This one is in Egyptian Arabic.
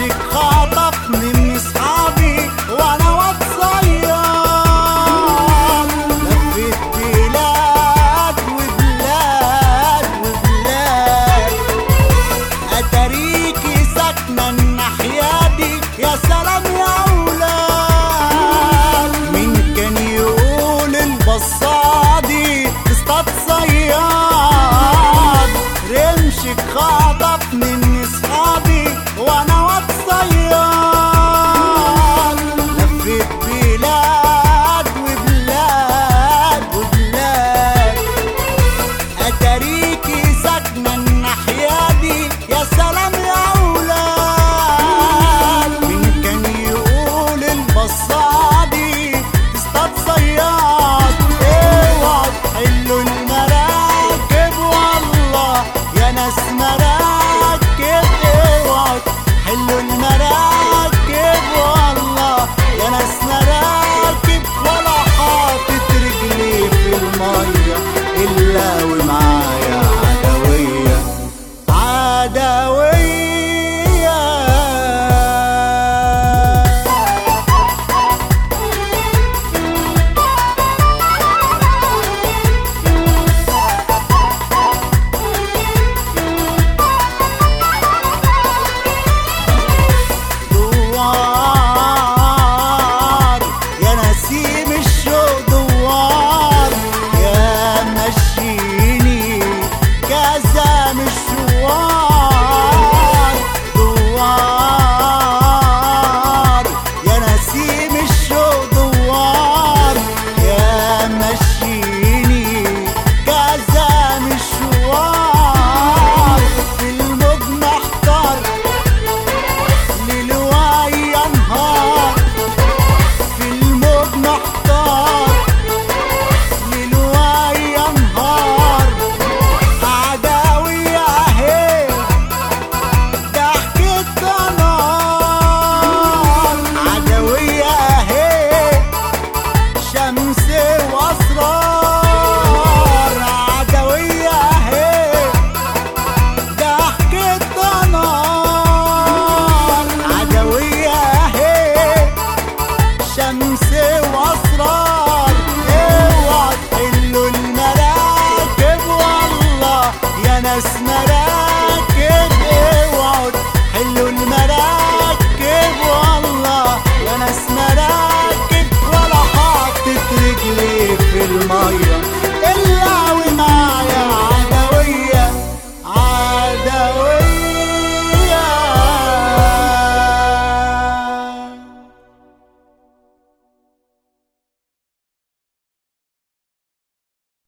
رمشك خطفني من اصحابي وانا واد صياد لفيت بلاد وبلاد وبلاد اتاريكي ساكنه الناحيه دي يا سلام يا اولاد مين كان يقول البصادي تصطاد صياد رمشك خطفني من اصحابي وانا واد صياد لفيت بلاد وبلاد وبلاد اتاريكي ساكنه الناحيه دي يا سلام يا اولاد مين كان يقول البصادي تصطاد صياد اوعوا تحلوا المراكب والله يا ناس مراكب اوعوا تحلوا المراكب والله يا ناس مراكب ولا حاطط رجلي في الميه الا ومعايا عدويه عدويه دوار يا نسيم الشوق دوار يا مشيني كذا مشوار دوار يا نسيم الشوق دوار يا مشيني كذا مشوار في الموج محتار للوايا نهار في الموج محتار للوايا نهار عداوية اهي ضحكة نار عدوية اهي شمس واسرار عدوية اهي ضحكة نار عدوية اهي شمس واسرار اوعى تحلوا المراكب والله يا ناس مراكب